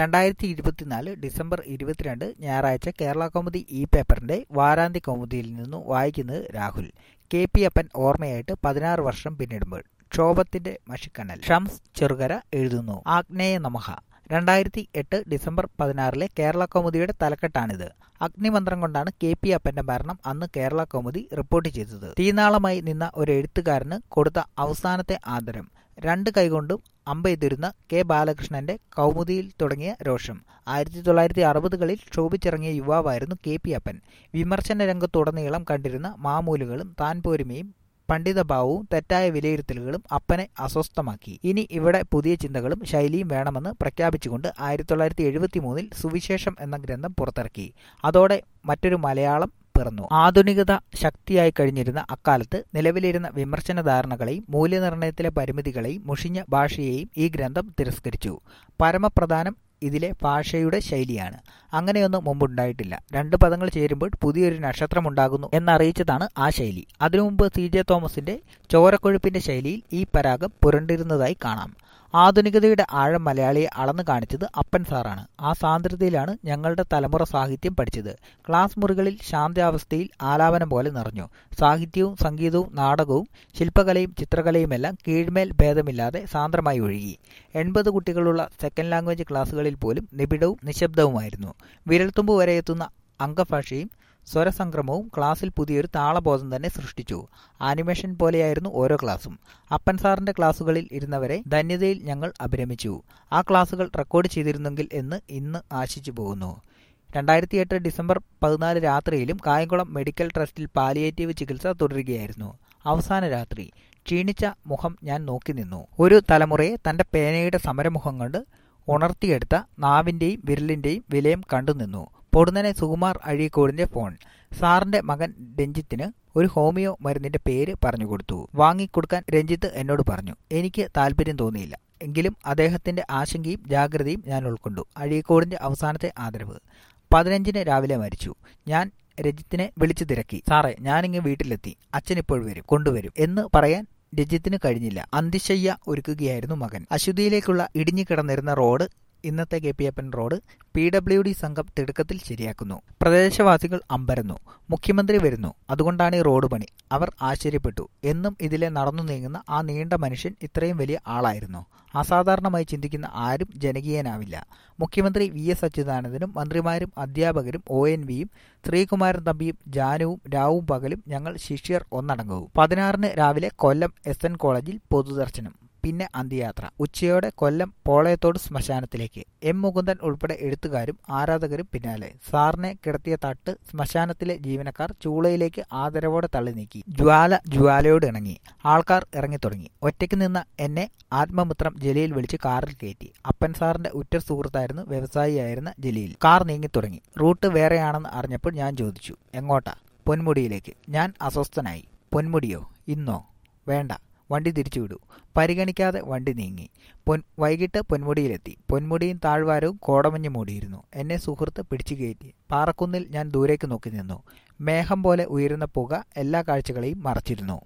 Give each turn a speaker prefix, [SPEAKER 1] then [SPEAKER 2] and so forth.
[SPEAKER 1] രണ്ടായിരത്തി ഇരുപത്തിനാല് ഡിസംബർ ഇരുപത്തിരണ്ട് ഞായറാഴ്ച കേരള കൗമുദി ഇ പേപ്പറിന്റെ വാരാന്ത്യ കൗമുദിയിൽ നിന്നു വായിക്കുന്നത് രാഹുൽ കെ പി അപ്പൻ ഓർമ്മയായിട്ട് പതിനാറ് വർഷം പിന്നിടുമ്പോൾ ക്ഷോഭത്തിന്റെ മഷിക്കണ്ണൽ ഷംസ് ചെറുകര എഴുതുന്നു ആഗ്നേയ നമഹ രണ്ടായിരത്തി എട്ട് ഡിസംബർ പതിനാറിലെ കേരള കൗമുദിയുടെ തലക്കെട്ടാണിത് അഗ്നിമന്ത്രം കൊണ്ടാണ് കെ പി അപ്പന്റെ മരണം അന്ന് കേരള കൗമുദി റിപ്പോർട്ട് ചെയ്തത് തീനാളമായി നിന്ന ഒരു എഴുത്തുകാരന് കൊടുത്ത അവസാനത്തെ ആദരം രണ്ട് കൈകൊണ്ടും അമ്പെയ്തിരുന്ന കെ ബാലകൃഷ്ണന്റെ കൗമുദിയിൽ തുടങ്ങിയ രോഷം ആയിരത്തി തൊള്ളായിരത്തി അറുപതുകളിൽ ക്ഷോഭിച്ചിറങ്ങിയ യുവാവായിരുന്നു കെ പി അപ്പൻ വിമർശന രംഗത്തുടനീളം കണ്ടിരുന്ന മാമൂലുകളും താൻ പോരുമയും പണ്ഡിതഭാവവും തെറ്റായ വിലയിരുത്തലുകളും അപ്പനെ അസ്വസ്ഥമാക്കി ഇനി ഇവിടെ പുതിയ ചിന്തകളും ശൈലിയും വേണമെന്ന് പ്രഖ്യാപിച്ചുകൊണ്ട് ആയിരത്തി തൊള്ളായിരത്തി എഴുപത്തി മൂന്നിൽ സുവിശേഷം എന്ന ഗ്രന്ഥം പുറത്തിറക്കി അതോടെ മറ്റൊരു മലയാളം പിറന്നു ആധുനികത ശക്തിയായി കഴിഞ്ഞിരുന്ന അക്കാലത്ത് നിലവിലിരുന്ന വിമർശന ധാരണകളെയും മൂല്യനിർണ്ണയത്തിലെ പരിമിതികളെയും മുഷിഞ്ഞ ഭാഷയെയും ഈ ഗ്രന്ഥം തിരസ്കരിച്ചു പരമപ്രധാനം ഇതിലെ ഭാഷയുടെ ശൈലിയാണ് അങ്ങനെയൊന്നും മുമ്പുണ്ടായിട്ടില്ല രണ്ട് പദങ്ങൾ ചേരുമ്പോൾ പുതിയൊരു നക്ഷത്രമുണ്ടാകുന്നു എന്നറിയിച്ചതാണ് ആ ശൈലി അതിനു മുമ്പ് സി ജെ തോമസിന്റെ ചോരക്കൊഴുപ്പിന്റെ ശൈലിയിൽ ഈ പരാഗം പുരണ്ടിരുന്നതായി കാണാം ആധുനികതയുടെ ആഴം മലയാളിയെ അളന്നു കാണിച്ചത് അപ്പൻ സാറാണ് ആ സാന്ദ്രതയിലാണ് ഞങ്ങളുടെ തലമുറ സാഹിത്യം പഠിച്ചത് ക്ലാസ് മുറികളിൽ ശാന്താവസ്ഥയിൽ ആലാപനം പോലെ നിറഞ്ഞു സാഹിത്യവും സംഗീതവും നാടകവും ശില്പകലയും ചിത്രകലയുമെല്ലാം കീഴ്മേൽ ഭേദമില്ലാതെ സാന്ദ്രമായി ഒഴുകി എൺപത് കുട്ടികളുള്ള സെക്കൻഡ് ലാംഗ്വേജ് ക്ലാസ്സുകളിൽ പോലും നിബിഡവും നിശബ്ദവുമായിരുന്നു വിരൽത്തുമ്പ് വരെ എത്തുന്ന അംഗഭാഷയും സ്വരസംക്രമവും ക്ലാസ്സിൽ പുതിയൊരു താളബോധം തന്നെ സൃഷ്ടിച്ചു ആനിമേഷൻ പോലെയായിരുന്നു ഓരോ ക്ലാസ്സും അപ്പൻ സാറിന്റെ ക്ലാസ്സുകളിൽ ഇരുന്നവരെ ധന്യതയിൽ ഞങ്ങൾ അഭിരമിച്ചു ആ ക്ലാസ്സുകൾ റെക്കോർഡ് ചെയ്തിരുന്നെങ്കിൽ എന്ന് ഇന്ന് ആശിച്ചു പോകുന്നു രണ്ടായിരത്തി എട്ട് ഡിസംബർ പതിനാല് രാത്രിയിലും കായംകുളം മെഡിക്കൽ ട്രസ്റ്റിൽ പാലിയേറ്റീവ് ചികിത്സ തുടരുകയായിരുന്നു അവസാന രാത്രി ക്ഷീണിച്ച മുഖം ഞാൻ നോക്കി നിന്നു ഒരു തലമുറയെ തന്റെ പേനയുടെ സമരമുഖം കൊണ്ട് ഉണർത്തിയെടുത്ത നാവിന്റെയും വിരലിന്റെയും വിലയം കണ്ടുനിന്നു പൊടുന്നനെ സുകുമാർ അഴീക്കോടിന്റെ ഫോൺ സാറിന്റെ മകൻ രഞ്ജിത്തിന് ഒരു ഹോമിയോ മരുന്നിന്റെ പേര് പറഞ്ഞു കൊടുത്തു വാങ്ങിക്കൊടുക്കാൻ രഞ്ജിത്ത് എന്നോട് പറഞ്ഞു എനിക്ക് താല്പര്യം തോന്നിയില്ല എങ്കിലും അദ്ദേഹത്തിന്റെ ആശങ്കയും ജാഗ്രതയും ഞാൻ ഉൾക്കൊണ്ടു അഴീക്കോടിന്റെ അവസാനത്തെ ആദരവ് പതിനഞ്ചിന് രാവിലെ മരിച്ചു ഞാൻ രജിത്തിനെ വിളിച്ചു തിരക്കി സാറേ ഞാനിങ്ങ് വീട്ടിലെത്തി അച്ഛൻ ഇപ്പോൾ വരും കൊണ്ടുവരും എന്ന് പറയാൻ രജിത്തിന് കഴിഞ്ഞില്ല അന്തിശയ്യ ഒരുക്കുകയായിരുന്നു മകൻ അശുദ്ധിയിലേക്കുള്ള ഇടിഞ്ഞു കിടന്നിരുന്ന റോഡ് ഇന്നത്തെ K P Eppan road P W D സംഘം തിടുക്കത്തിൽ ശരിയാക്കുന്നു പ്രദേശവാസികൾ അമ്പരന്നു മുഖ്യമന്ത്രി വരുന്നു അതുകൊണ്ടാണ് ഈ റോഡ് പണി അവർ ആശ്ചര്യപ്പെട്ടു എന്നും ഇതിലെ നടന്നു നീങ്ങുന്ന ആ നീണ്ട മനുഷ്യൻ ഇത്രയും വലിയ ആളായിരുന്നു അസാധാരണമായി ചിന്തിക്കുന്ന ആരും ജനകീയനാവില്ല മുഖ്യമന്ത്രി വി എസ് അച്യുതാനന്ദനും മന്ത്രിമാരും അധ്യാപകരും ഒ എൻ വിയും ശ്രീകുമാരൻ തമ്പിയും ജാനുവും രാവും പകലും ഞങ്ങൾ ശിഷ്യർ ഒന്നടങ്കവും പതിനാറിന് രാവിലെ കൊല്ലം എസ് എൻ കോളേജിൽ പൊതുദർശനം പിന്നെ അന്ത്യയാത്ര ഉച്ചയോടെ കൊല്ലം പോളയത്തോട് ശ്മശാനത്തിലേക്ക് എം മുകുന്ദൻ ഉൾപ്പെടെ എഴുത്തുകാരും ആരാധകരും പിന്നാലെ സാറിനെ കിടത്തിയ തട്ട് ശ്മശാനത്തിലെ ജീവനക്കാർ ചൂളയിലേക്ക് ആദരവോടെ തള്ളി നീക്കി ജ്വാല ജ്വാലയോട് ഇണങ്ങി ആൾക്കാർ ഇറങ്ങിത്തുടങ്ങി ഒറ്റയ്ക്ക് നിന്ന എന്നെ ആത്മമിത്രം ജലീൽ വിളിച്ച് കാറിൽ കയറ്റി അപ്പൻ സാറിന്റെ ഉറ്റ സുഹൃത്തായിരുന്നു വ്യവസായിയായിരുന്ന ജലീൽ കാർ നീങ്ങിത്തുടങ്ങി റൂട്ട് വേറെയാണെന്ന് അറിഞ്ഞപ്പോൾ ഞാൻ ചോദിച്ചു എങ്ങോട്ടാ പൊന്മുടിയിലേക്ക് ഞാൻ അസ്വസ്ഥനായി പൊന്മുടിയോ ഇന്നോ വേണ്ട വണ്ടി തിരിച്ചുവിടൂ പരിഗണിക്കാതെ വണ്ടി നീങ്ങി പൊൻ വൈകിട്ട് പൊന്മുടിയിലെത്തി പൊന്മുടിയും താഴ്വാരവും കോടമഞ്ഞ് മൂടിയിരുന്നു എന്നെ സുഹൃത്ത് പിടിച്ചു കയറ്റി പാറക്കുന്നിൽ ഞാൻ ദൂരേക്ക് നോക്കി നിന്നു മേഘം പോലെ ഉയരുന്ന പുക എല്ലാ കാഴ്ചകളെയും മറച്ചിരുന്നു